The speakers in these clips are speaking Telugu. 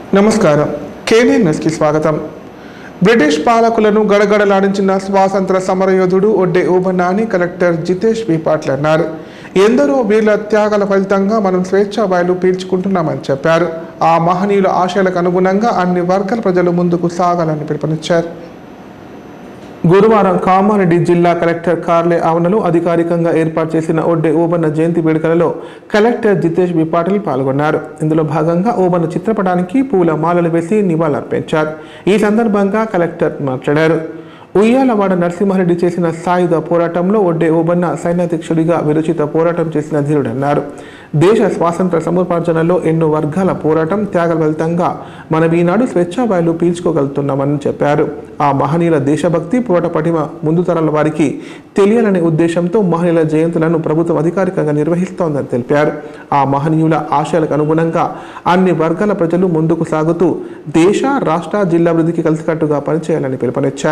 నమస్కారం కేనే న్యూస్కి స్వాగతం బ్రిటిష్ పాలకులను గడగడలాడించిన స్వాతంత్ర సమరయోధుడు ఒడ్డే ఓబన్న అని కలెక్టర్ జితేష్ వి పాటిల్ అన్నారు ఎందరో వీళ్ళ త్యాగాల ఫలితంగా మనం స్వేచ్ఛా వాయులు పీల్చుకుంటున్నామని చెప్పారు ఆ మహనీయుల ఆశయాలకు అనుగుణంగా అన్ని వర్గాల ప్రజలు ముందుకు సాగాలని పిలుపునిచ్చారు గురువారం కామారెడ్డి జిల్లా కలెక్టర్ కార్లే ఆవరణలో అధికారికంగా ఏర్పాటు చేసిన ఒడ్డే ఓబన్న జయంతి వేడుకలలో కలెక్టర్ జితేష్ బి పాటిల్ పాల్గొన్నారు ఇందులో భాగంగా ఓబన్న చిత్రపటానికి పూల మాలలు వేసి నివాళులర్పించారు ఈ సందర్భంగా కలెక్టర్ మాట్లాడారు ఉయ్యాలవాడ నరసింహారెడ్డి చేసిన సాయుధ పోరాటంలో ఒడ్డే ఓబన్న సైన్యాధ్యక్షుడిగా విరచిత పోరాటం చేసిన ధీరుడన్నారు దేశ స్వాతంత్ర సముపార్జనలో ఎన్నో వర్గాల పోరాటం త్యాగ ఫలితంగా మనం ఈనాడు స్వేచ్ఛావాయులు పీల్చుకోగలుగుతున్నామని చెప్పారు ఆ మహనీయుల దేశభక్తి పోరాట పటిమ ముందు తరాల వారికి తెలియాలనే ఉద్దేశంతో మహనీయుల జయంతులను ప్రభుత్వం అధికారికంగా నిర్వహిస్తోందని తెలిపారు ఆ మహనీయుల ఆశయాలకు అనుగుణంగా అన్ని వర్గాల ప్రజలు ముందుకు సాగుతూ దేశ రాష్ట్ర జిల్లా అభివృద్ధికి కలిసికట్టుగా పనిచేయాలని పిలుపునిచ్చారు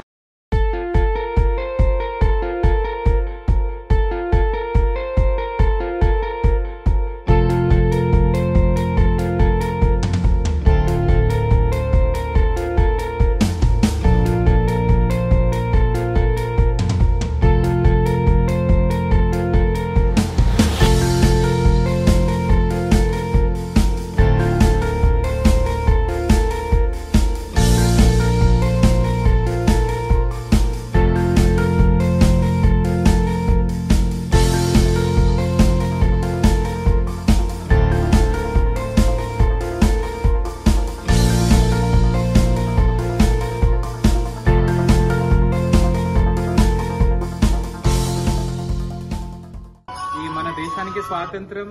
ఈ మన దేశానికి స్వాతంత్రం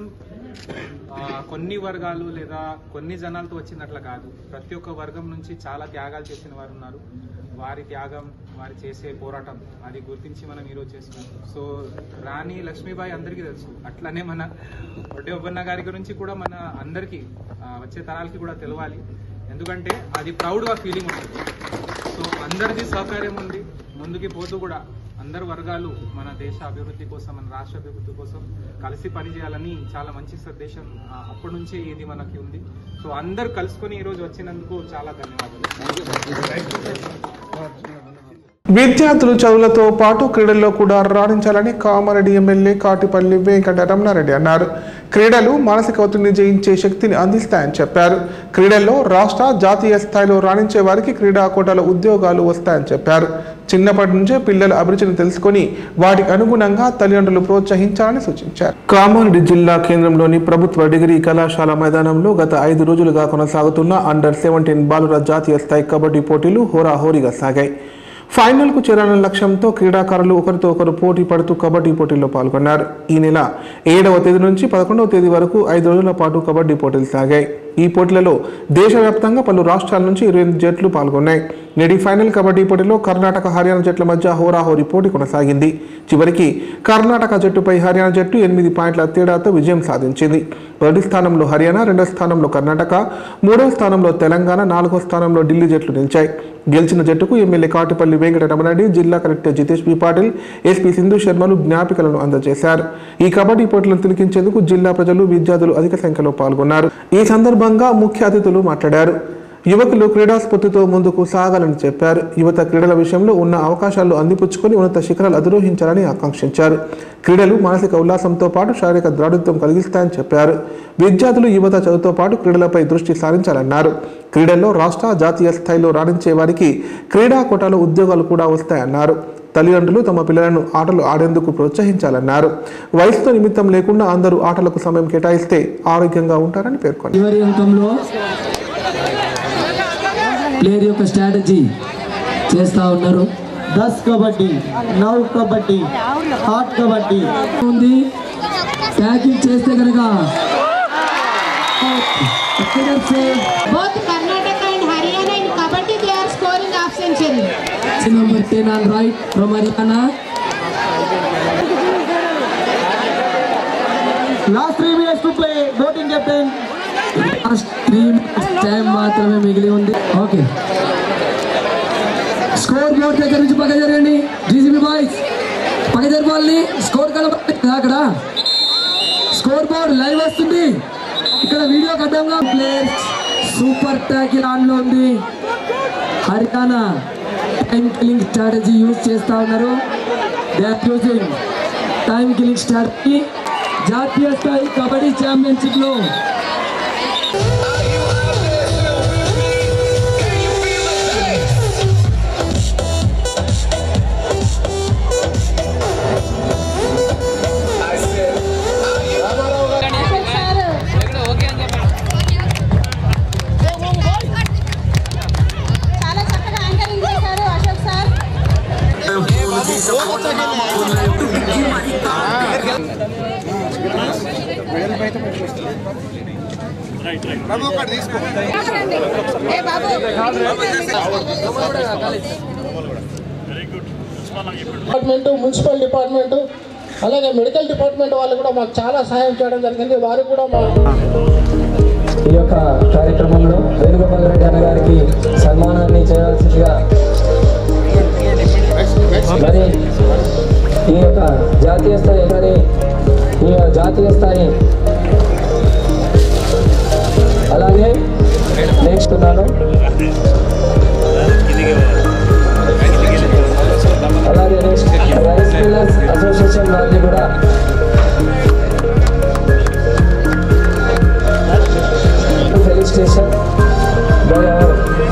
ఆ, కొన్ని వర్గాలు లేదా కొన్ని జనాలతో వచ్చినట్ల కాదు ప్రతి ఒక్క వర్గం నుంచి చాలా త్యాగాలు చేసిన వారు ఉన్నారు వారి త్యాగం వారి చేసే పోరాటం అది గుర్తించి మనం ఈరోజు చేస్తున్నాం సో రాణి లక్ష్మీబాయి అందరికీ తెలుసు అట్లనే మన ఒడ్డే ఒబ్బన్న గారి గురించి కూడా మన అందరికీ ఆ, వచ్చే తరాలకి కూడా తెలవాలి ఎందుకంటే అది ప్రౌడ్గా ఫీలింగ్ ఉంటుంది సో అందరిది సహకార్యం ఉంది ముందుకి పోతూ కూడా అందరు వర్గాలు మన దేశ అభివృద్ధి కోసం మన రాష్ట్ర అభివృద్ధి కోసం కలిసి పనిచేయాలని చాలా మంచి సందేశం ఆ, అప్పటి నుంచే ఇది మనకి ఉంది సో అందరు కలుసుకొని ఈరోజు వచ్చినందుకు చాలా ధన్యవాదాలు విద్యార్థులు చదువులతో పాటు క్రీడల్లో కూడా రాణించాలని కామారెడ్డి ఎమ్మెల్యే కాటిపల్లి వెంకట రమణారెడ్డి అన్నారు క్రీడలు మానసిక ఒత్తిడిని జయించే శక్తిని అందిస్తాయని చెప్పారు క్రీడల్లో రాష్ట్ర జాతీయ స్థాయిలో రాణించే వారికి క్రీడా కోటాల ఉద్యోగాలు వస్తాయని చెప్పారు చిన్నప్పటి నుంచే పిల్లల అభిరుచిని తెలుసుకొని వాటికి అనుగుణంగా తల్లిదండ్రులు ప్రోత్సహించాలని సూచించారు కామారెడ్డి జిల్లా కేంద్రంలోని ప్రభుత్వ డిగ్రీ కళాశాల మైదానంలో గత ఐదు రోజులుగా కొనసాగుతున్న అండర్ సెవెంటీన్ బాలుర జాతీయ స్థాయి కబడ్డీ పోటీలు హోరాహోరీగా సాగాయి ఫైనల్కు చేరాలన్న లక్ష్యంతో క్రీడాకారులు ఒకరితో ఒకరు పోటీ పడుతూ కబడ్డీ పోటీల్లో పాల్గొన్నారు ఈ నెల ఏడవ తేదీ నుంచి పదకొండవ తేదీ వరకు ఐదు రోజుల పాటు కబడ్డీ పోటీలు సాగాయి ఈ పోటీలలో దేశవ్యాప్తంగా పలు రాష్ట్రాల నుంచి ఇరవై ఎనిమిది జట్లు పాల్గొన్నాయి నేటి ఫైనల్ కబడ్డీ పోటీలో కర్ణాటక హర్యానా జట్ల మధ్య హోరాహోరీ పోటీ కొనసాగింది చివరికి కర్ణాటక జట్టుపై హర్యానా జట్టు ఎనిమిది పాయింట్ల తేడాతో విజయం సాధించింది మొదటి స్థానంలో హర్యానా రెండో స్థానంలో కర్ణాటక మూడో స్థానంలో తెలంగాణ నాలుగో స్థానంలో ఢిల్లీ జట్లు నిలిచాయి గెలిచిన జట్టుకు ఎమ్మెల్యే కాటిపల్లి వెంకట రమణారెడ్డి జిల్లా collector Jitesh B Patil SP Sindhu శర్మలు జ్ఞాపికలను అందజేశారు ఈ కబడ్డీ పోటీలను తిలకించేందుకు జిల్లా ప్రజలు విద్యార్థులు అధిక సంఖ్యలో పాల్గొన్నారు ఈ సందర్భంగా ముఖ్య అతిథులు మాట్లాడారు యువకులు క్రీడా స్ఫూర్తితో ముందుకు సాగాలని చెప్పారు యువత క్రీడల విషయంలో ఉన్న అవకాశాలు అందిపుచ్చుకొని ఉన్నత శిఖరాలు అధిరోహించాలని ఆకాంక్షించారు క్రీడలు మానసిక ఉల్లాసంతో పాటు శారీరక దృఢత్వం కలిగిస్తాయని చెప్పారు విద్యార్థులు యువత చదువుతో పాటు క్రీడలపై దృష్టి సారించాలన్నారు క్రీడల్లో రాష్ట్ర జాతీయ స్థాయిలో రాణించే వారికి క్రీడా కోటాలో ఉద్యోగాలు కూడా వస్తాయన్నారు తల్లిదండ్రులు తమ పిల్లలను ఆటలు ఆడేందుకు ప్రోత్సహించాలన్నారు వయసుతో నిమిత్తం లేకుండా అందరూ ఆటలకు సమయం కేటాయిస్తే ఆరోగ్యంగా ఉంటారని పేర్కొన్నారు చివరి అంకంలో ప్లేయర్ యొక్క స్ట్రాటజీ చేస్తా ఉన్నారు दस कबड्डी नौ कबड्डी आठ कबड्डी ఉంది ట్యాకింగ్ చేస్తే కనుక Both Karnataka and Haryana in Kabaddi they are scoring half century. Number ten on right from Haryana Last three minutes to play. Voting captain. Last three time మాత్రమే మిగిలి ఉంది ఓకే స్కోర్ బోర్డ్ దగ్గర నుంచి పక్క జరగండి జీసీబీ బాయ్స్ పక్క జరపాలని స్కోర్ కనబడుతుంది అక్కడ స్కోర్ బోర్డ్ లైవ్ వస్తుంది ఇక్కడ వీడియో కట్టంగా ప్లేయర్స్ సూపర్ ట్యాకిల్ ఆన్లో ఉంది Haryana time killing strategy use చేస్తా ఉన్నారు they are using time killing strategy జాతీయ స్థాయి కబడ్డీ ఛాంపియన్షిప్ లో చాలా చక్కగా యాంకరింగ్ చేశారు Ashok sir A Babu department municipal department అలాగే మెడికల్ డిపార్ట్మెంట్ వాళ్ళు కూడా మాకు చాలా సహాయం చేయడం జరిగింది వారు కూడా మా ఈ యొక్క కార్యక్రమంలో వేణుగోపాల్ రెడ్డి అన్న గారికి సన్మానాన్ని చేయాల్సిందిగా మరి ఈ యొక్క జాతీయ స్థాయి మరి ఈ యొక్క జాతీయ స్థాయి అలాగే నేర్చుకున్నాను అలాగే నెక్స్ట్ రైస్ మిల్లర్స్ అసోసియేషన్ వారిని కూడా felicitation by our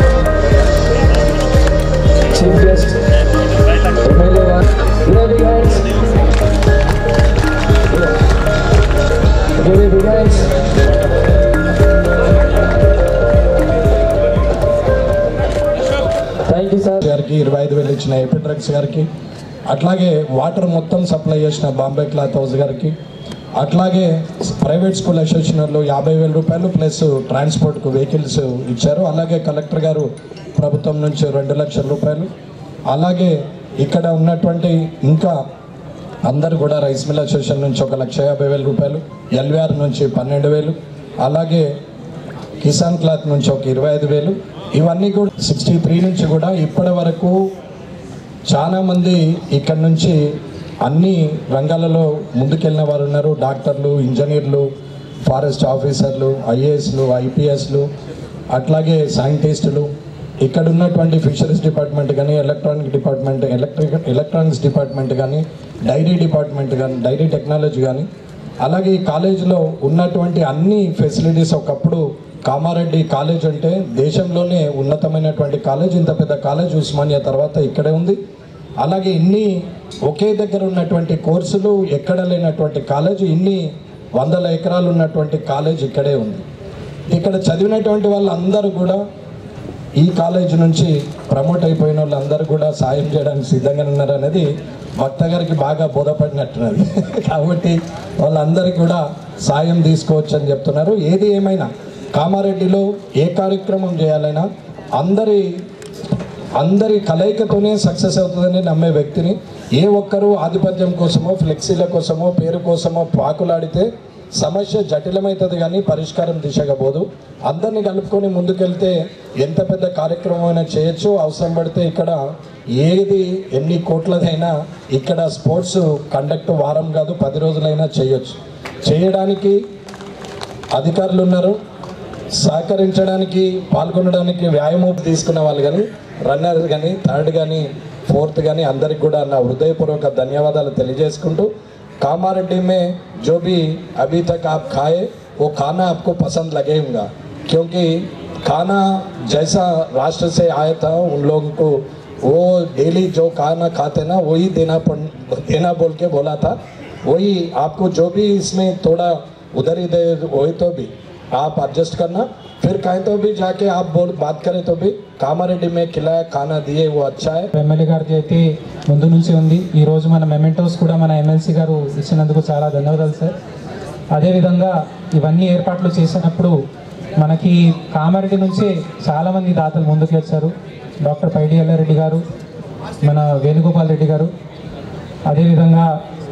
chief guest, MLA one. Give a big hands. Yeah. Give a big hands. Thank you, sir. గారికి ఇరవై ఐదు వేలు ఇచ్చిన ఏపీ డ్రగ్స్ గారికి అట్లాగే వాటర్ మొత్తం సప్లై చేసిన బాంబే క్లాత్ హౌస్ గారికి అట్లాగే ప్రైవేట్ స్కూల్ అసోసియేషన్లో యాభై వేల రూపాయలు ప్లస్ ట్రాన్స్పోర్ట్కు వెహికల్స్ ఇచ్చారు అలాగే కలెక్టర్ గారు ప్రభుత్వం నుంచి రెండు లక్షల రూపాయలు అలాగే ఇక్కడ ఉన్నటువంటి ఇంకా అందరు కూడా రైస్ మిల్ అసోసియేషన్ నుంచి ఒక లక్ష యాభై వేల రూపాయలు ఎల్విఆర్ నుంచి పన్నెండు వేలు అలాగే కిసాన్ క్లాత్ నుంచి ఒక ఇరవై ఐదు వేలు ఇవన్నీ కూడా సిక్స్టీ త్రీ నుంచి కూడా ఇప్పటి వరకు చాలా మంది ఇక్కడ నుంచి అన్ని రంగాలలో ముందుకెళ్ళిన వారు ఉన్నారు డాక్టర్లు ఇంజనీర్లు ఫారెస్ట్ ఆఫీసర్లు ఐఏఎస్లు ఐపీఎస్లు అట్లాగే సైంటిస్టులు ఇక్కడ ఉన్నటువంటి ఫిషరీస్ డిపార్ట్మెంట్ కానీ electronic department electric electronics department కానీ డైరీ డిపార్ట్మెంట్ కానీ డైరీ టెక్నాలజీ కానీ అలాగే ఈ కాలేజీలో ఉన్నటువంటి అన్ని ఫెసిలిటీస్ ఒకప్పుడు కామారెడ్డి కాలేజ్ అంటే దేశంలోనే ఉన్నతమైనటువంటి కాలేజ్ ఇంత పెద్ద కాలేజ్ ఉస్మానియా తర్వాత ఇక్కడే ఉంది అలాగే ఇన్ని ఒకే దగ్గర ఉన్నటువంటి కోర్సులు ఎక్కడ లేనటువంటి కాలేజ్ ఇన్ని వందల ఎకరాలు ఉన్నటువంటి కాలేజ్ ఇక్కడే ఉంది ఇక్కడ చదివినటువంటి వాళ్ళందరూ కూడా ఈ కాలేజ్ నుంచి ప్రమోట్ అయిపోయిన వాళ్ళందరూ కూడా సాయం చేయడానికి సిద్ధంగా ఉన్నారు అనేది భక్త గారికి బాగా బోధపడినట్టున్నది కాబట్టి వాళ్ళందరికీ కూడా సాయం తీసుకోవచ్చు అని చెప్తున్నారు ఏది ఏమైనా కామారెడ్డిలో ఏ కార్యక్రమం చేయాలైనా అందరి అందరి కలయికతోనే సక్సెస్ అవుతుందని నమ్మే వ్యక్తిని ఏ ఒక్కరూ ఆధిపత్యం కోసమో ఫ్లెక్సీల కోసమో పేరు కోసమో పాకులాడితే సమస్య జటిలమవుతుంది కానీ పరిష్కారం దిశగా పోదు అందరిని కలుపుకొని ముందుకెళ్తే ఎంత పెద్ద కార్యక్రమం అయినా చేయొచ్చు అవసరం పడితే ఇక్కడ ఏది ఎన్ని కోట్లదైనా ఇక్కడ స్పోర్ట్స్ కండక్ట్ వారం కాదు పది రోజులైనా చేయొచ్చు చేయడానికి అధికారులు ఉన్నారు సహకరించడానికి పాల్గొనడానికి వ్యాయామం తీసుకున్న వాళ్ళు కానీ రన్నర్ కానీ థర్డ్ కానీ ఫోర్త్ కానీ అందరికి కూడా నా హృదయపూర్వక ధన్యవాదాలు తెలియజేసుకుంటూ कामारेड्डी में जो भी अभी तक आप खाए वो खाना आपको पसंद लगेगा क्योंकि खाना जैसा राष्ट्र से आया था उन लोगों को वो डेली जो खाना खाते ना वही देना पड़ देना बोल के बोला था वही आपको जो भी इसमें थोड़ा उधर इधर वही तो भी आप एडजस्ट करना फिर कहीं तो भी जाके आप बोल बात करें तो भी कामारेड्डी में खिलाया खाना दिए वो अच्छा है ఎమ్మెల్యే గారికి అయితే ముందు నుంచి ఉంది ఈ రోజు మన మెమెంటోస్ కూడా మన ఎమ్మెల్సీ గారు ఇచ్చినందుకు చాలా ధన్యవాదాలు సార్ అదేవిధంగా ఇవన్నీ ఏర్పాట్లు చేసినప్పుడు మనకి కామారెడ్డి నుంచి చాలామంది దాతలు ముందుకు వచ్చారు డాక్టర్ పైడి ఎల్లారెడ్డి గారు మన వేణుగోపాల్ రెడ్డి గారు అదేవిధంగా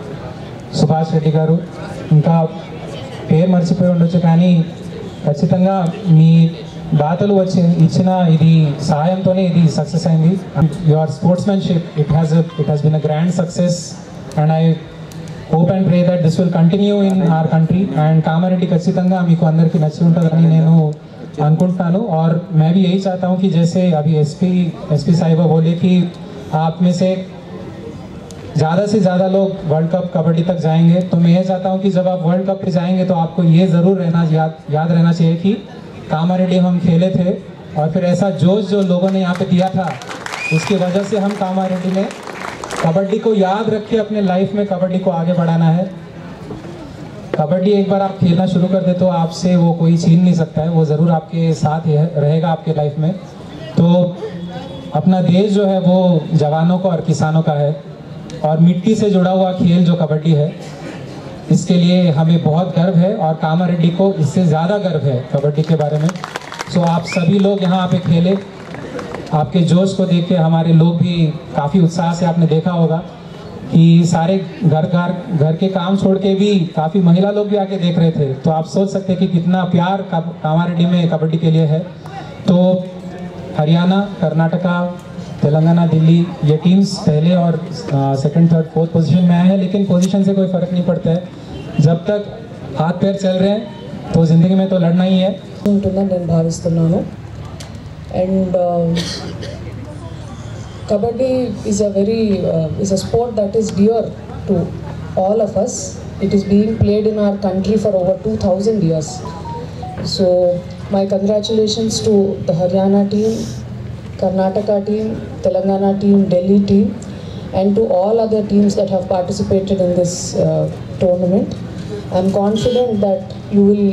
సుభాష్ రెడ్డి గారు ఇంకా పేరు మర్చిపోయి ఉండొచ్చు కానీ ఖచ్చితంగా మీ దాతలు వచ్చి ఇచ్చిన ఇది సహాయంతోనే ఇది సక్సెస్ అయింది your sportsmanship it has it has been a grand success and I hope and pray that this will continue in our country and Kamareddy ఖచ్చితంగా మీకు అందరికీ నచ్చి ఉంటుందని నేను అనుకుంటున్నాను और मैं भी यही चाहता हूँ कि जैसे अभी एसपी एसपी साहिबा बोले कि आप में से ज़्यादा से ज़्यादा लोग वर्ल्ड कप कबड्डी तक जाएंगे तो मैं ये चाहता हूँ कि जब आप वर्ल्ड कप पे जाएंगे तो आपको ये ज़रूर रहना याद याद रहना चाहिए कि कामारेड्डी हम खेले थे और फिर ऐसा जोश जो लोगों ने यहाँ पे दिया था उसकी वजह से हम कामारेड्डी में कबड्डी को याद रख के अपने लाइफ में कबड्डी को आगे बढ़ाना है कबड्डी एक बार आप खेलना शुरू कर दे तो आपसे वो कोई छीन नहीं सकता है वो ज़रूर आपके साथ ही है- रहेगा आपके लाइफ में तो अपना देश जो है वो जवानों का और किसानों का है और मिट्टी से जुड़ा हुआ खेल जो कबड्डी है इसके लिए हमें बहुत गर्व है और कामारेड्डी को इससे ज़्यादा गर्व है कबड्डी के बारे में सो आप सभी लोग यहाँ पे खेले आपके जोश को देख के हमारे लोग भी काफ़ी उत्साह से आपने देखा होगा कि सारे घर घर घर के काम छोड़ के भी काफ़ी महिला लोग भी आके देख रहे थे तो आप सोच सकते हैं कि कितना प्यार का- कामारेड्डी में कबड्डी के लिए है तो हरियाणा कर्नाटका तेलंगाना दिल्ली ये टीम्स पहले और सेकंड थर्ड फोर्थ पोजीशन में आए हैं लेकिन पोजीशन से कोई फ़र्क नहीं पड़ता है जब तक हाथ पैर चल रहे हैं तो ज़िंदगी में तो लड़ना ही है ఉంటుందని నేను భావిస్తున్నాను and kabaddi is a very is a sport that is dear to all of us it is being played in our country for over two thousand years so my congratulations to the Haryana team Karnataka team Telangana team Delhi team and to all other teams that have participated in this uh, tournament. I'm confident that you will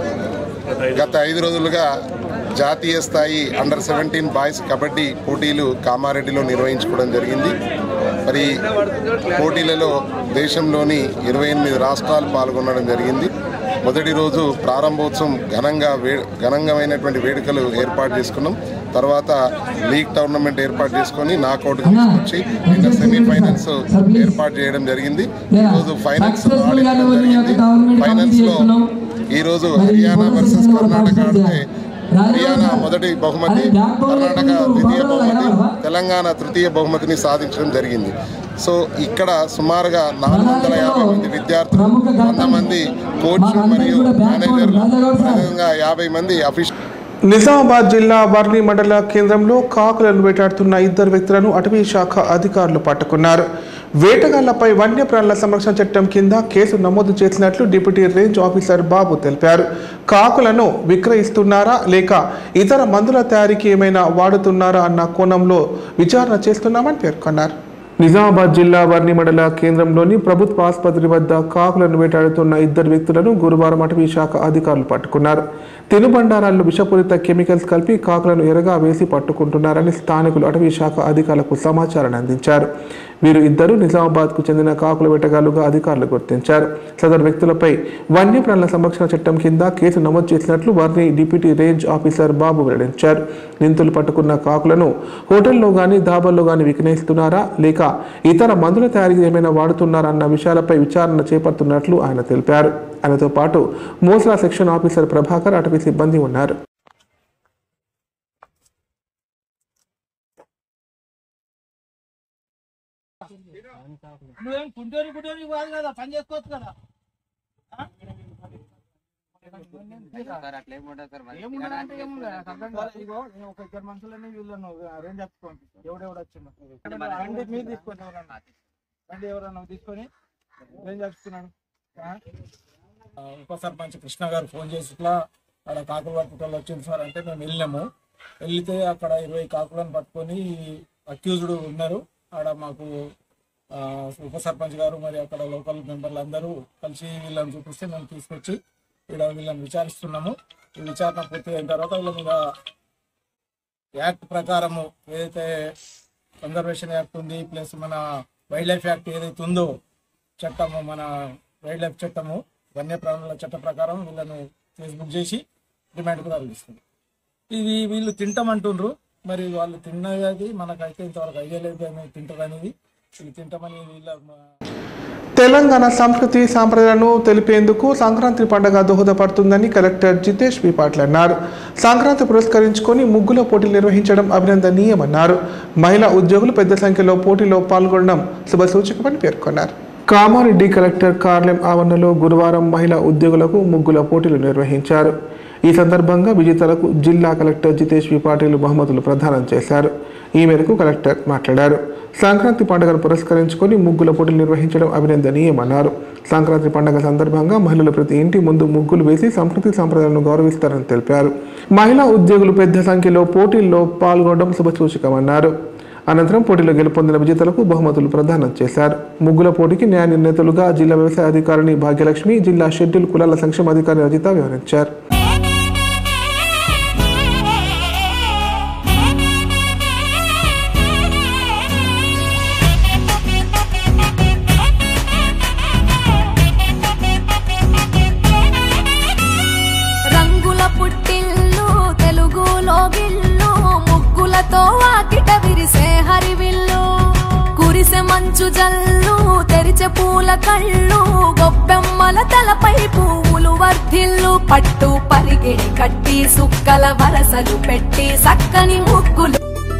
గత ఐదు రోజులుగా జాతీయ స్థాయి అండర్ సెవెంటీన్ బాయ్స్ కబడ్డీ పోటీలు కామారెడ్డిలో నిర్వహించుకోవడం జరిగింది మరి పోటీలలో దేశంలోని ఇరవై ఎనిమిది రాష్ట్రాలు పాల్గొనడం జరిగింది మొదటి రోజు ప్రారంభోత్సవం ఘనంగా వే ఘనంగమైనటువంటి వేడుకలు ఏర్పాటు చేసుకున్నాం తర్వాత లీగ్ టోర్నమెంట్ ఏర్పాటు చేసుకొని నాకౌట్ తీసుకొచ్చి నిన్న సెమీఫైనల్స్ ఏర్పాటు చేయడం జరిగింది ఈరోజు ఫైనల్స్ ఆడించడం జరిగింది ఫైనల్స్ లో ఈరోజు హర్యానా వర్సెస్ కర్ణాటక ఆడితే హర్యానా మొదటి బహుమతి కర్ణాటక ద్వితీయ బహుమతి తెలంగాణ తృతీయ బహుమతిని సాధించడం జరిగింది సో ఇక్కడ సుమారుగా నాలుగు వందల యాభై మంది విద్యార్థులు వంద మంది కోచ్ మరియు మేనేజర్లు అదేవిధంగా యాభై మంది అఫీషియల్ నిజామాబాద్ జిల్లా వర్ణి మండల కేంద్రంలో కాకులను వేటాడుతున్న ఇద్దరు వ్యక్తులను అటవీ శాఖ అధికారులు పట్టుకున్నారు వేటగాళ్లపై వన్యప్రాణుల సంరక్షణ చట్టం కింద కేసు నమోదు చేసినట్లు డిప్యూటీ రేంజ్ ఆఫీసర్ బాబు తెలిపారు కాకులను విక్రయిస్తున్నారా లేక ఇతర మందుల తయారీకి ఏమైనా వాడుతున్నారా అన్న కోణంలో విచారణ చేస్తున్నామని పేర్కొన్నారు నిజామాబాద్ జిల్లా వర్ణి మండల కేంద్రంలోని ప్రభుత్వ ఆసుపత్రి వద్ద కాకులను వేటాడుతున్న ఇద్దరు వ్యక్తులను గురువారం అటవీ శాఖ అధికారులు పట్టుకున్నారు తినుబండారాల్లో విషపూరిత కెమికల్స్ కలిపి కాకులను ఎరగా వేసి పట్టుకుంటున్నారని స్థానికులు అటవీ శాఖ అధికారులకు సమాచారాన్ని అందించారు వీరు ఇద్దరు నిజామాబాద్కు చెందిన కాకుల వేటగాళ్లుగా అధికారులు గుర్తించారు సదరు వ్యక్తులపై వన్యప్రాణుల సంరక్షణ చట్టం కింద కేసు నమోదు చేసినట్లు Varni deputy range officer Babu వెల్లడించారు నిందితులు పట్టుకున్న కాకులను హోటల్లో గాని ధాబాల్లో గాని విక్రయిస్తున్నారా లేక ఇతర మందుల తయారీకి ఏమైనా వాడుతున్నారా అన్న విషయాలపై విచారణ చేపడుతున్నట్లు ఆయన తెలిపారు ఆయనతో పాటు మోస్రా సెక్షన్ ఆఫీసర్ ప్రభాకర్ అటవీ సిబ్బంది ఉన్నారు నువ్వేం కుంటూరి గుంటూరి కాదు కదా పని చేసుకోవచ్చు కదా ఏముండదు అంటే ఏముండదు నాకు అర్థం కాదు. ఇగో నేను ఒక ఇద్దరు మనుషులని వీళ్ళను అరేంజ్ చేసుకోండి ఎవడెవడు వచ్చిండు బండి మీరు తీసుకోండి ఎవరన్నా బండి ఎవరన్నా తీసుకొని అరేంజ్ చేసుకున్నాడు ఉప సర్పంచ్ కృష్ణ గారు ఫోన్ చేసి ఇట్లా అక్కడ కాకులు పట్టుకోవాలి వచ్చింది సార్ అంటే మేము వెళ్ళినాము వెళ్తే అక్కడ ఇరవై కాకులను పట్టుకొని అక్యూజ్డ్ ఉన్నారు ఆడ మాకు ఆ, ఉప సర్పంచ్ గారు మరి అక్కడ లోకల్ మెంబర్లు అందరూ కలిసి వీళ్ళని చూపిస్తే మేము తీసుకొచ్చి ఇక్కడ వీళ్ళని విచారిస్తున్నాము ఈ విచారణ పూర్తి అయిన తర్వాత వీళ్ళ మీద యాక్ట్ ప్రకారము ఏదైతే కన్జర్వేషన్ యాక్ట్ ఉంది ప్లస్ మన వైల్డ్ లైఫ్ యాక్ట్ ఏదైతే ఉందో చట్టము మన వైల్డ్ లైఫ్ చట్టము వన్యప్రాణుల చట్ట ప్రకారం వీళ్ళను ఫేస్బుక్ చేసి డిమాండ్కు తరలిస్తుంది ఇది వీళ్ళు తింటామంటుండ్రు మరి వాళ్ళు తిన్నది మనకైతే ఇంతవరకు ఐడియా లేదు ఏమి తింటారు అనేది వీళ్ళు తింటామని వీళ్ళ తెలంగాణ సంస్కృతి సాంప్రదాయాలను తెలిపేందుకు సంక్రాంతి పండుగ దోహదపడుతుందని కలెక్టర్ జితేష్ వి పాటిల్ అన్నారు సంక్రాంతి పురస్కరించుకొని ముగ్గుల పోటీలు నిర్వహించడం అభినందనీయమన్నారు మహిళా ఉద్యోగులు పెద్ద సంఖ్యలో పోటీలో పాల్గొనడం శుభసూచకమని పేర్కొన్నారు కామారెడ్డి కలెక్టర్ కార్యాలయం ఆవరణలో గురువారం మహిళా ఉద్యోగులకు ముగ్గుల పోటీలు నిర్వహించారు ఈ సందర్భంగా విజేతలకు జిల్లా కలెక్టర్ జితేష్ వి పాటిల్ బహుమతులు ప్రదానం చేశారు ఈ మేరకు కలెక్టర్ మాట్లాడారు సంక్రాంతి పండుగను పురస్కరించుకొని ముగ్గుల పోటీలు నిర్వహించడం అభినందనీయమన్నారు సంక్రాంతి పండుగ సందర్భంగా మహిళలు ప్రతి ఇంటి ముందు ముగ్గులు వేసి సంస్కృతి సంప్రదాయాలను గౌరవిస్తారని తెలిపారు మహిళా ఉద్యోగులు పెద్ద సంఖ్యలో పోటీల్లో పాల్గొనడం శుభసూచకమన్నారు అనంతరం పోటీలో గెలుపొందిన విజేతలకు బహుమతులు ప్రదానం చేశారు ముగ్గుల పోటీకి న్యాయ నిర్ణేతలుగా జిల్లా వ్యవసాయ అధికారిని భాగ్యలక్ష్మి జిల్లా షెడ్యూల్ కులాల సంక్షేమ అధికారి రజిత వివరించారు రంగుల పుట్టిల్లు తెలుగులో గిల్లు ముగ్గులతో వాకిట విరిసే హరివిల్లు కురిసె మంచు జల్లు తెరిచే పూల కళ్ళు గొప్పెమ్మల తలపై పువ్వులు వర్ధిల్లు పట్టు పరిగిడి కట్టి సుక్కల వరసలు పెట్టి సక్కని ముగ్గులు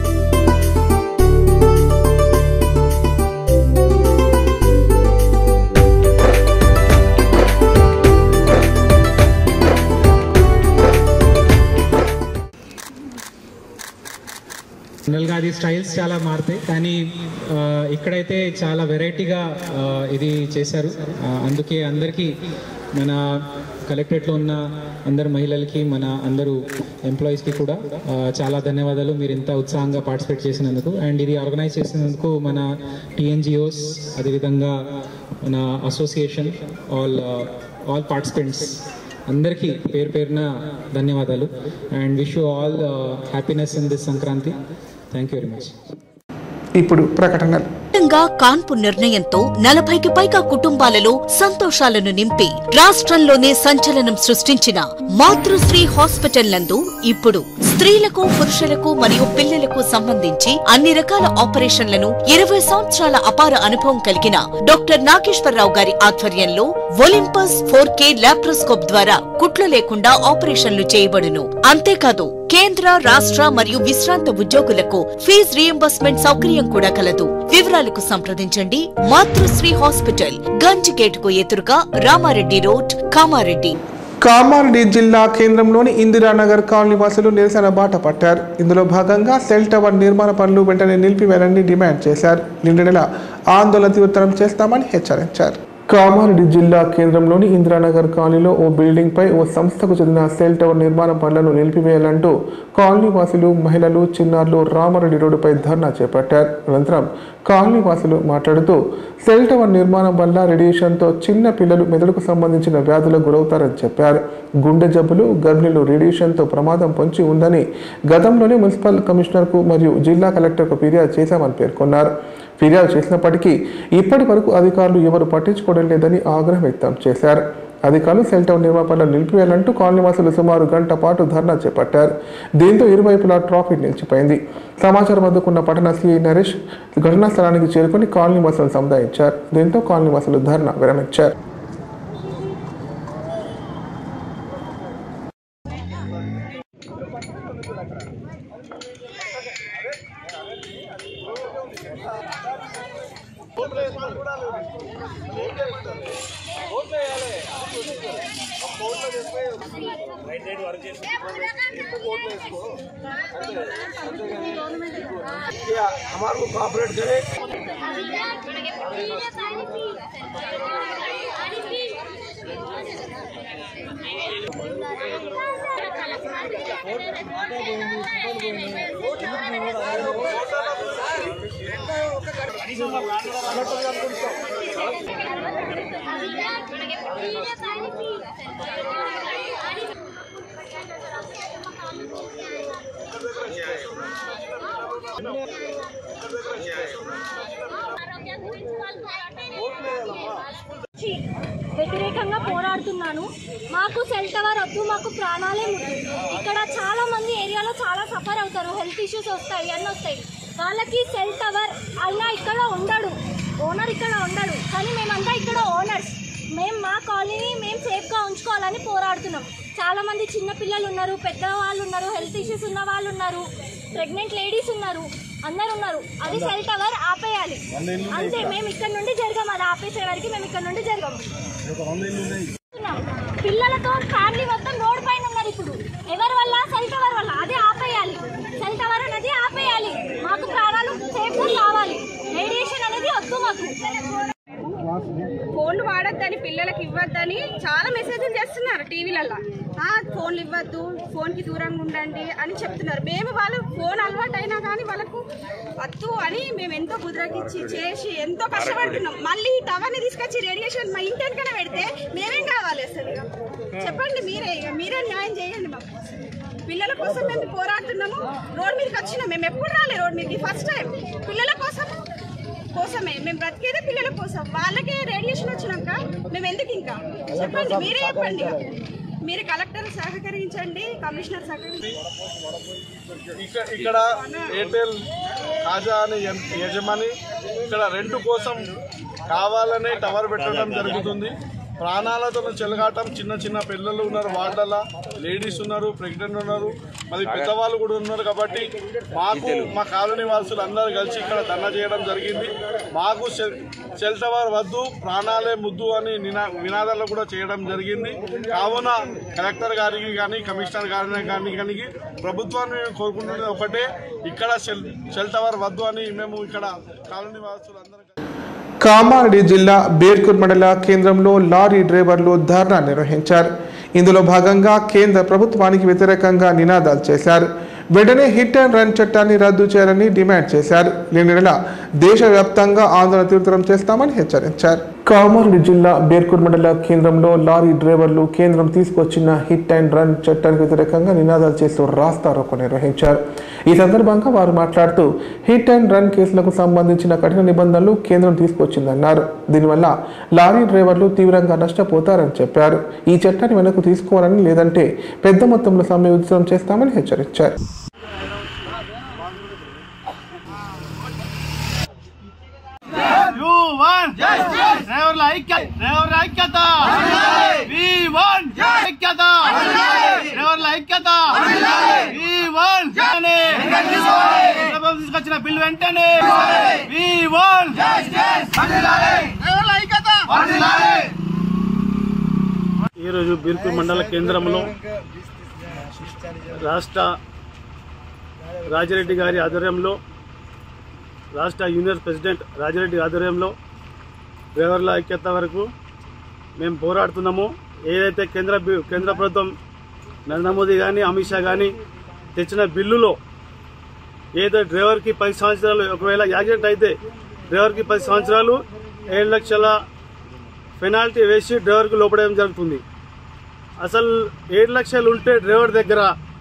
జనరల్గా అది స్టైల్స్ చాలా మారుతాయి కానీ ఆ, ఇక్కడైతే చాలా వెరైటీగా ఆ, ఇది చేశారు ఆ, అందుకే అందరికీ మన కలెక్టరేట్లో ఉన్న అందరు మహిళలకి మన అందరూ ఎంప్లాయీస్కి కూడా ఆ, చాలా ధన్యవాదాలు మీరు ఇంత ఉత్సాహంగా పార్టిసిపేట్ చేసినందుకు అండ్ ఇది ఆర్గనైజ్ చేసినందుకు మన టీఎన్జిఓస్ అదేవిధంగా మన అసోసియేషన్ ఆల్ ఆల్ పార్టిసిపెంట్స్ అందరికీ పేరు పేరున ధన్యవాదాలు and wish you all happiness in this Sankranti thank you very much ఇప్పుడు ప్రకటనలు మొత్తంగా కాన్పు నిర్ణయంతో నలభైకి పైగా కుటుంబాలలో సంతోషాలను నింపి రాష్ట్రంలోనే సంచలనం సృష్టించిన మాతృశ్రీ హాస్పిటల్ నందు ఇప్పుడు స్త్రీలకు పురుషులకు మరియు పిల్లలకు సంబంధించి అన్ని రకాల ఆపరేషన్లను ఇరవై సంవత్సరాల అపార అనుభవం కలిగిన డాక్టర్ నాగేశ్వరరావు గారి ఆధ్వర్యంలో ఒలింపస్ ఫోర్ కే లాప్రోస్కోప్ ద్వారా కుట్లు లేకుండా ఆపరేషన్లు చేయబడును అంతేకాదు కేంద్ర రాష్ట్ర మరియు విశ్రాంత ఉద్యోగులకు ఫీజ్ రియంబర్స్మెంట్ సౌకర్యం కూడా కలదు వివరాలకు సంప్రదించండి మాతృశ్రీ హాస్పిటల్ గంజ్ గేట్ కు ఎదురుగా రామారెడ్డి రోడ్ కామారెడ్డి కామారెడ్డి జిల్లా కేంద్రంలోని ఇందిరానగర్ కాలనీ వాసులు నిరసన బాట పట్టారు ఇందులో భాగంగా సెల్ టవర్ నిర్మాణ పనులు వెంటనే నిలిపివేయాలని డిమాండ్ చేశారు నిండు నెల ఆందోళన తీవ్రతరం చేస్తామని హెచ్చరించారు కామారెడ్డి జిల్లా కేంద్రంలోని ఇందిరానగర్ కాలనీలో ఓ బిల్డింగ్ పై ఓ సంస్థకు చెందిన సెల్ టవర్ నిర్మాణ పనులను నిలిపివేయాలంటూ కాలనీ వాసులు మహిళలు చిన్నారులు రామారెడ్డి రోడ్డుపై ధర్నా చేపట్టారు అనంతరం కాలనీ వాసులు మాట్లాడుతూ సెల్ టవర్ నిర్మాణం వల్ల రేడియేషన్తో చిన్న పిల్లలు మెదడుకు సంబంధించిన వ్యాధులకు గురవుతారని చెప్పారు గుండె జబ్బులు గర్భిణులు రేడియేషన్తో ప్రమాదం పొంచి ఉందని గతంలోనే మున్సిపల్ కమిషనర్కు మరియు జిల్లా కలెక్టర్కు ఫిర్యాదు చేశామని పేర్కొన్నారు ఫిర్యాదు చేసినప్పటికీ ఇప్పటి వరకు అధికారులు ఎవరు పట్టించుకోవడం లేదని ఆగ్రహం వ్యక్తం చేశారు అధికారులు సెల్ టవర్ నిర్మాణ పనులను నిలిపివేయాలంటూ కాలనీవాసులు సుమారు గంట పాటు ధర్నా చేపట్టారు దీంతో ఇరువైపులా ట్రాఫిక్ నిలిచిపోయింది సమాచారం అందుకున్న పట్టణ సిఐ నరేష్ ఘటనా స్థలానికి చేరుకుని కాలనీవాసులను సముదాయించారు దీంతో కాలనీవాసులు ధర్నా విరమించారు हमारे को कॉपरेट करे వ్యతిరేకంగా పోరాడుతున్నాను మాకు సెల్ టవర్ వద్దు మాకు ప్రాణాలే ముద్దు ఇక్కడ చాలా మంది ఏరియాలో చాలా సఫర్ అవుతారు హెల్త్ ఇష్యూస్ వస్తాయి అన్నీ వస్తాయి వాళ్ళకి సెల్ టవర్ అయినా ఇక్కడ ఉండడు ఓనర్ ఇక్కడ ఉండడు కానీ మేమంతా ఇక్కడ ఓనర్స్ మేము మా కాలనీ మేము సేఫ్గా ఉంచుకోవాలని పోరాడుతున్నాం చాలా మంది చిన్న పిల్లలు ఉన్నారు పెద్ద వాళ్ళు ఉన్నారు హెల్త్ ఇష్యూస్ ఉన్న వాళ్ళు ఉన్నారు ప్రెగ్నెంట్ లేడీస్ ఉన్నారు అందరు ఉన్నారు అది సెల్ టవర్ ఆపేయాలి అంతే మేము ఇక్కడ నుండి జరగం అది ఆపేసే వరకు మేము ఇక్కడ నుండి జరగం పిల్లలతో ఫ్యామిలీ మొత్తం రోడ్ పైన ఉన్నారు ఇప్పుడు ఫోన్లు ఇవ్వద్దు ఫోన్కి దూరంగా ఉండండి అని చెప్తున్నారు మేము వాళ్ళు ఫోన్ అలవాటు అయినా కానీ వాళ్ళకు వద్దు అని మేము ఎంతో కుదరకిచ్చి చేసి ఎంతో కష్టపడుతున్నాం మళ్ళీ ఈ టవర్ని తీసుకొచ్చి రేడియేషన్ మా ఇంటి వెనకనే పెడితే మేమేం కావాలి అసలు ఇక? చెప్పండి మీరే ఇక మీరే న్యాయం చేయండి మాకు పిల్లల కోసం మేము పోరాడుతున్నాము రోడ్ మీదకి వచ్చినాం మేము ఎప్పుడు రాలే రోడ్ మీదకి ఫస్ట్ టైం పిల్లల కోసం కోసమే మేము బ్రతికేదే పిల్లల కోసం వాళ్ళకే రేడియేషన్ వచ్చినాక మేము ఎందుకు ఇంకా చెప్పండి మీరే చెప్పండి ఇక. మీరు కలెక్టర్ సహకరించండి కమిషనర్ సహకరించండి ఇక్కడ ఇక్కడ ఎయిర్టెల్ ఖాజా అనే యం- యజమాని ఇక్కడ రెంట్ కోసం కావాలనే టవర్ పెట్టడం జరుగుతుంది ప్రాణాలతో చెలగాటం చిన్న చిన్న పిల్లలు ఉన్నారు వాళ్ళ లేడీస్ ఉన్నారు ప్రెగ్నెంట్ ఉన్నారు మరి పెద్దవాళ్ళు కూడా ఉన్నారు కాబట్టి మాకు మా కాలనీ వాసులు అందరూ కలిసి ఇక్కడ ధర్నా చేయడం జరిగింది మాకు సెల్ సెల్ టవర్ వద్దు ప్రాణాలే ముద్దు అని నినా నినాదాలు కూడా చేయడం జరిగింది కావున కలెక్టర్ గారికి కానీ కమిషనర్ గారిని కానీ కానీ ప్రభుత్వాన్ని మేము కోరుకుంటున్నది ఒకటే ఇక్కడ సెల్ సెల్ టవర్ వద్దు అని మేము ఇక్కడ కాలనీ వాసులు అందరూ కామారెడ్డి జిల్లా బేర్కూర్ మండల కేంద్రంలో లారీ డ్రైవర్లు ధర్నా నిర్వహించారు ఇందులో భాగంగా కేంద్ర ప్రభుత్వానికి వ్యతిరేకంగా నినాదాలు చేశారు వెంటనే హిట్ అండ్ రన్ చట్టాన్ని రద్దు చేయాలని డిమాండ్ చేశారు లేని నెల దేశవ్యాప్తంగా ఆందోళన తీవ్రతరం చేస్తామని హెచ్చరించారు కామారెడ్డి జిల్లా బేర్కూర్ మండల కేంద్రంలో లారీ డ్రైవర్లు కేంద్రం తీసుకొచ్చిన హిట్ అండ్ రన్ చట్టానికి వ్యతిరేకంగా నినాదాలు చేస్తూ రాస్తారోకో నిర్వహించారు ఈ సందర్భంగా వారు మాట్లాడుతూ హిట్ అండ్ రన్ కేసులకు సంబంధించిన కఠిన నిబంధనలు కేంద్రం తీసుకొచ్చిందన్నారు దీనివల్ల లారీ డ్రైవర్లు తీవ్రంగా నష్టపోతారని చెప్పారు ఈ చట్టాన్ని వెనక్కు తీసుకోవాలని లేదంటే పెద్ద మొత్తంలో సమ్మె ఉద్యమం చేస్తామని హెచ్చరించారు డ్రైవర్ల ఐక్యత డ్రైవర్ల ఐక్యత వి వన్ ఐక్యత డ్రైవర్ల ఐక్యత వి వన్ ప్రభుత్వం తీసుకొచ్చిన బిల్ వెంటనే వి వన్ డ్రైవర్ల ఐక్యత ఈరోజు బీర్పూర్ మండల కేంద్రంలో రాష్ట్ర రాజిరెడ్డి గారి ఆధ్వర్యంలో రాష్ట్ర యూనియన్ ప్రెసిడెంట్ రాజిరెడ్డి ఆధ్వర్యంలో డ్రైవర్ల ఐక్యత వరకు మేము పోరాడుతున్నాము ఏదైతే కేంద్ర బి- కేంద్ర ప్రభుత్వం నరేంద్ర మోదీ కానీ అమిత్ షా కానీ తెచ్చిన బిల్లులో ఏదో డ్రైవర్కి పది సంవత్సరాలు ఒకవేళ యాక్సిడెంట్ అయితే డ్రైవర్కి పది సంవత్సరాలు ఏడు లక్షల పెనాల్టీ వేసి డ్రైవర్కి లోపడేయడం జరుగుతుంది అసలు ఏడు లక్షలు ఉంటే డ్రైవర్ దగ్గర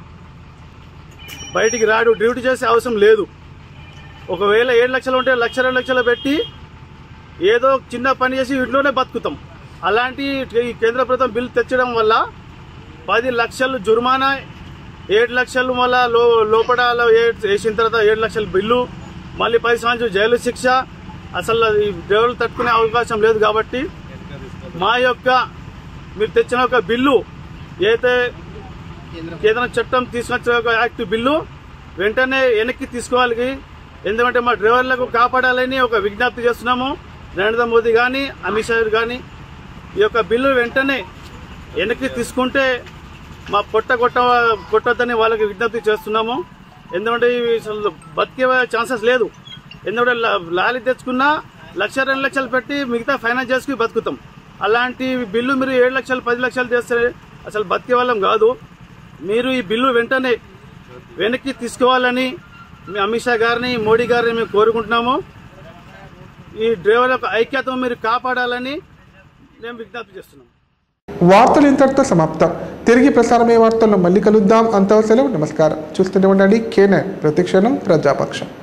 బయటికి రాడు డ్యూటీ చేసే అవసరం లేదు ఒకవేళ ఏడు లక్షలు ఉంటే లక్ష రెండు లక్షలు పెట్టి ఏదో చిన్న పని చేసి ఇంట్లోనే బతుకుతాం అలాంటి ఈ కేంద్ర ప్రభుత్వం బిల్లు తెచ్చడం వల్ల పది లక్షలు జుర్మానా ఏడు లక్షలు మళ్ళా లో లోపల ఏ- వేసిన తర్వాత ఏడు లక్షల బిల్లు మళ్ళీ పది సంవత్సరాలు జైలు శిక్ష అసలు ఈ డ్రైవర్లు తట్టుకునే అవకాశం లేదు కాబట్టి మా యొక్క మీరు తెచ్చిన ఒక బిల్లు ఏదైతే కేంద్ర చట్టం తీసుకొచ్చిన ఒక యాక్ట్ బిల్లు వెంటనే వెనక్కి తీసుకోవాలి ఎందుకంటే మా డ్రైవర్లకు కాపాడాలని ఒక విజ్ఞప్తి చేస్తున్నాము నరేంద్ర మోదీ కానీ అమిత్ షా కానీ ఈ యొక్క బిల్లు వెంటనే వెనక్కి తీసుకుంటే మా పొట్ట కొట్ట కొట్టొద్దని వాళ్ళకి విజ్ఞప్తి చేస్తున్నాము ఎందుకంటే ఇవి అసలు బతికే ఛాన్సెస్ లేదు ఎందుకంటే లా- లారీ తెచ్చుకున్నా లక్ష రెండు లక్షలు పెట్టి మిగతా ఫైనాన్స్ చేసుకుని బతుకుతాం అలాంటి బిల్లు మీరు ఏడు లక్షలు పది లక్షలు చేస్తే అసలు బతికే వాళ్ళం కాదు మీరు ఈ బిల్లు వెంటనే వెనక్కి తీసుకోవాలని మీ అమిత్ షా గారిని మోడీ గారిని మేము కోరుకుంటున్నాము ఈ డ్రైవర్ యొక్క ఐక్యత మీరు కాపాడాలని మేము విజ్ఞప్తి చేస్తున్నాం వార్తలు ఇంతటితో సమాప్తం తిరిగి ప్రసారమయ్యే వార్తల్లో మళ్ళీ కలుద్దాం అంతవసరం నమస్కారం చూస్తూనే ఉండండి కేనే ప్రతిక్షణం ప్రజాపక్షం